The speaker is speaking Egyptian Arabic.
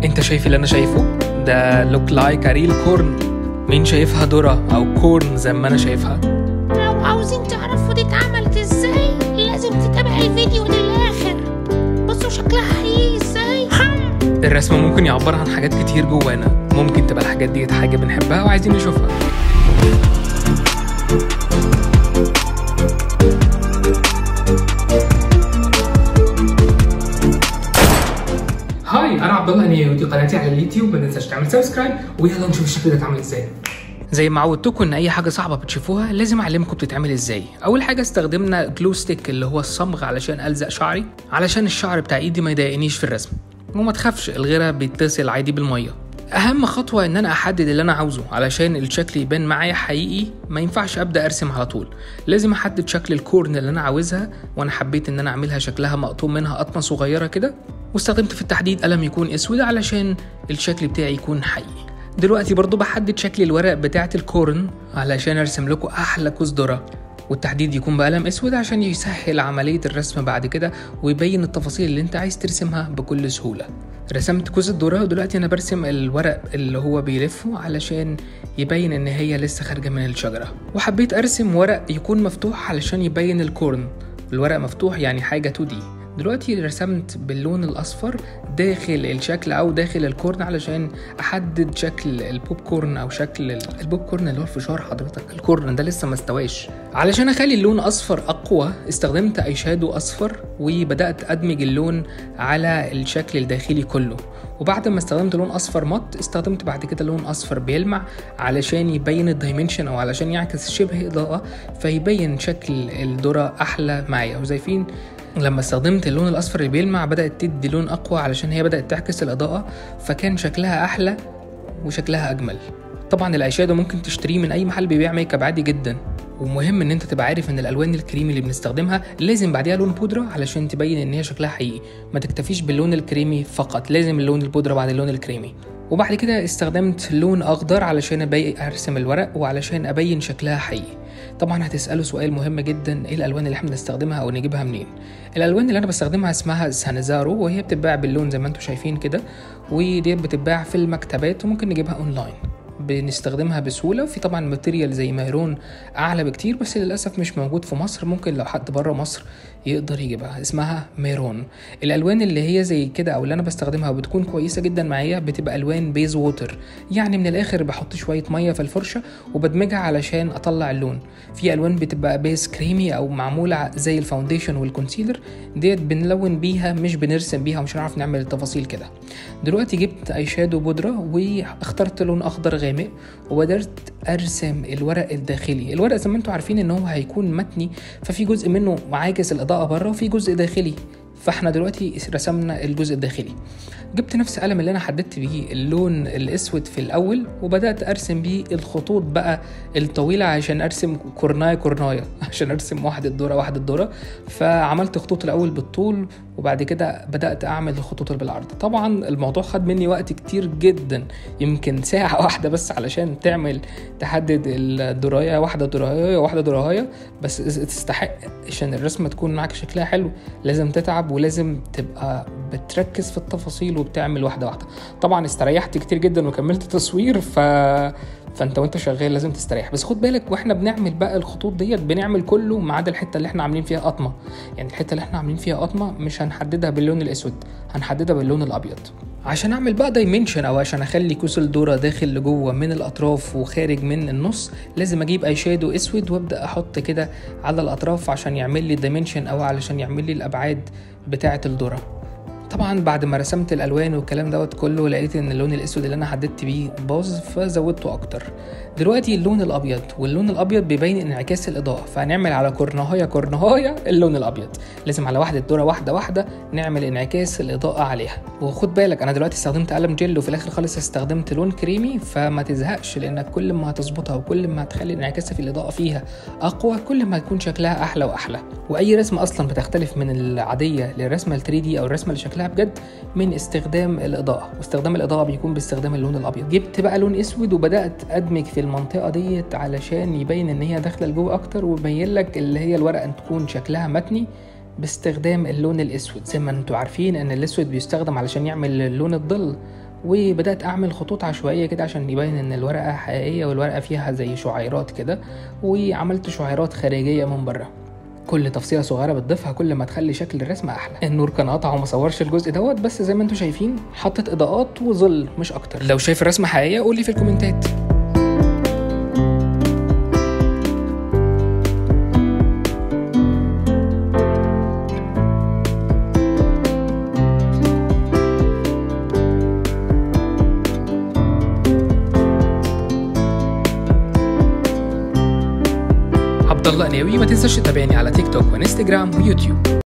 انت شايف اللي انا شايفه ده لوك لايك ريل كورن مين شايفها ذرة او كورن زي ما انا شايفها لو عاوزين تعرفوا دي اتعملت ازاي لازم تتابع الفيديو للاخر بصوا شكلها حقيقي ازاي هم. الرسم ممكن يعبر عن حاجات كتير جوانا ممكن تبقى الحاجات دي حاجة بنحبها وعايزين نشوفها هاي انا عبد الله هنيه ودي قناتي على اليوتيوب ما تنساش تعمل سبسكرايب ويلا نشوف الشكل ده اتعمل ازاي زي ما عودتكم ان اي حاجه صعبه بتشوفوها لازم اعلمكم بتتعمل ازاي اول حاجه استخدمنا جلو ستيك اللي هو الصمغ علشان الزق شعري علشان الشعر بتاع ايدي ما يضايقنيش في الرسم وما تخافش الغيره بيتصل عادي بالميه اهم خطوه ان انا احدد اللي انا عاوزه علشان الشكل يبان معايا حقيقي ما ينفعش ابدا ارسم على طول لازم احدد شكل الكورن اللي انا عاوزها وانا حبيت ان انا اعملها شكلها مقطوم منها قطمه صغيره كده واستخدمت في التحديد قلم يكون اسود علشان الشكل بتاعي يكون حقيقي دلوقتي برضو بحدد شكل الورق بتاعة الكورن علشان ارسم لكم احلى كوز ذرة والتحديد يكون بقلم اسود عشان يسهل عملية الرسم بعد كده ويبين التفاصيل اللي انت عايز ترسمها بكل سهولة رسمت كوز الذرة ودلوقتي انا برسم الورق اللي هو بيلفه علشان يبين ان هي لسه خارجة من الشجرة وحبيت ارسم ورق يكون مفتوح علشان يبين الكورن الورق مفتوح يعني حاجة 2 دي دلوقتي رسمت باللون الاصفر داخل الشكل او داخل الكورن علشان احدد شكل البوب كورن او شكل البوب كورن اللي هو الفشار حضرتك الكورن ده لسه ما استواش علشان اخلي اللون اصفر اقوى استخدمت اي شادو اصفر وبدات ادمج اللون على الشكل الداخلي كله وبعد ما استخدمت لون اصفر مط استخدمت بعد كده لون اصفر بيلمع علشان يبين الدايمنشن او علشان يعكس شبه اضاءه فيبين شكل الذره احلى معايا وزيفين لما استخدمت اللون الاصفر اللي بيلمع بدات تدي لون اقوى علشان هي بدات تعكس الاضاءه فكان شكلها احلى وشكلها اجمل طبعا الايشادو ممكن تشتريه من اي محل بيبيع ميك اب عادي جدا ومهم ان انت تبقى عارف ان الالوان الكريمي اللي بنستخدمها لازم بعديها لون بودره علشان تبين ان هي شكلها حقيقي ما تكتفيش باللون الكريمي فقط لازم اللون البودره بعد اللون الكريمي وبعد كده استخدمت لون اخضر علشان ابي ارسم الورق وعلشان ابين شكلها حقيقي طبعا هتسالوا سؤال مهم جدا ايه الالوان اللي احنا بنستخدمها او نجيبها منين الالوان اللي انا بستخدمها اسمها سانزارو وهي بتتباع باللون زي ما انتم شايفين كده ودي بتتباع في المكتبات وممكن نجيبها اونلاين بنستخدمها بسهوله وفي طبعا ماتيريال زي ميرون اعلى بكتير بس للاسف مش موجود في مصر ممكن لو حد بره مصر يقدر يجيبها اسمها ميرون الالوان اللي هي زي كده او اللي انا بستخدمها وبتكون كويسه جدا معايا بتبقى الوان بيز ووتر يعني من الاخر بحط شويه ميه في الفرشه وبدمجها علشان اطلع اللون في الوان بتبقى بيز كريمي او معموله زي الفاونديشن والكونسيلر ديت بنلون بيها مش بنرسم بيها ومش هنعرف نعمل التفاصيل كده دلوقتي جبت اي شادو بودره واخترت لون اخضر غامق وبدرت ارسم الورق الداخلي الورق زي ما انتم عارفين ان هو هيكون متني ففي جزء منه عاكس الاضاءه بره وفي جزء داخلي فاحنا دلوقتي رسمنا الجزء الداخلي جبت نفس القلم اللي انا حددت بيه اللون الاسود في الاول وبدات ارسم بيه الخطوط بقى الطويله عشان ارسم كورنايه كورنايه عشان ارسم واحده ذره واحده ذره فعملت خطوط الاول بالطول وبعد كده بدات اعمل الخطوط اللي بالعرض طبعا الموضوع خد مني وقت كتير جدا يمكن ساعه واحده بس علشان تعمل تحدد الدرايه واحده درايه واحده درايه بس تستحق عشان الرسمه تكون معاك شكلها حلو لازم تتعب ولازم تبقى بتركز في التفاصيل وبتعمل واحده واحده طبعا استريحت كتير جدا وكملت تصوير ف فانت وانت شغال لازم تستريح بس خد بالك واحنا بنعمل بقى الخطوط ديت بنعمل كله ما عدا الحته اللي احنا عاملين فيها قطمه يعني الحته اللي احنا عاملين فيها قطمه مش هنحددها باللون الاسود هنحددها باللون الابيض عشان اعمل بقى دايمنشن او عشان اخلي كوس الذره داخل لجوه من الاطراف وخارج من النص لازم اجيب اي شادو اسود وابدا احط كده على الاطراف عشان يعمل لي دايمنشن او علشان يعمل لي الابعاد بتاعه الذره طبعا بعد ما رسمت الالوان والكلام دوت كله لقيت ان اللون الاسود اللي انا حددت بيه باظ فزودته اكتر دلوقتي اللون الابيض واللون الابيض بيبين انعكاس الاضاءه فهنعمل على كورنهايه كورنهايه اللون الابيض لازم على واحده ذره واحده واحده نعمل انعكاس الاضاءه عليها وخد بالك انا دلوقتي استخدمت قلم جل وفي الاخر خالص استخدمت لون كريمي فما تزهقش لانك كل ما هتظبطها وكل ما هتخلي انعكاس في الاضاءه فيها اقوى كل ما هيكون شكلها احلى واحلى واي رسمه اصلا بتختلف من العاديه للرسمه ال 3 دي او الرسمه اللي شكلها بجد من استخدام الاضاءه واستخدام الاضاءه بيكون باستخدام اللون الابيض جبت بقى لون اسود وبدات ادمج في المنطقه ديت علشان يبين ان هي داخله لجوه اكتر ويبين لك اللي هي الورقه ان تكون شكلها متني باستخدام اللون الاسود زي ما انتوا عارفين ان الاسود بيستخدم علشان يعمل لون الظل وبدات اعمل خطوط عشوائيه كده عشان يبين ان الورقه حقيقيه والورقه فيها زي شعيرات كده وعملت شعيرات خارجيه من بره كل تفصيله صغيره بتضيفها كل ما تخلي شكل الرسمه احلى النور كان قطع وما صورش الجزء دوت بس زي ما انتم شايفين حطت اضاءات وظل مش اكتر لو شايف الرسمه حقيقيه قولي في الكومنتات عبد الله قناوي ما تنساش تتابعني على تيك توك وانستجرام ويوتيوب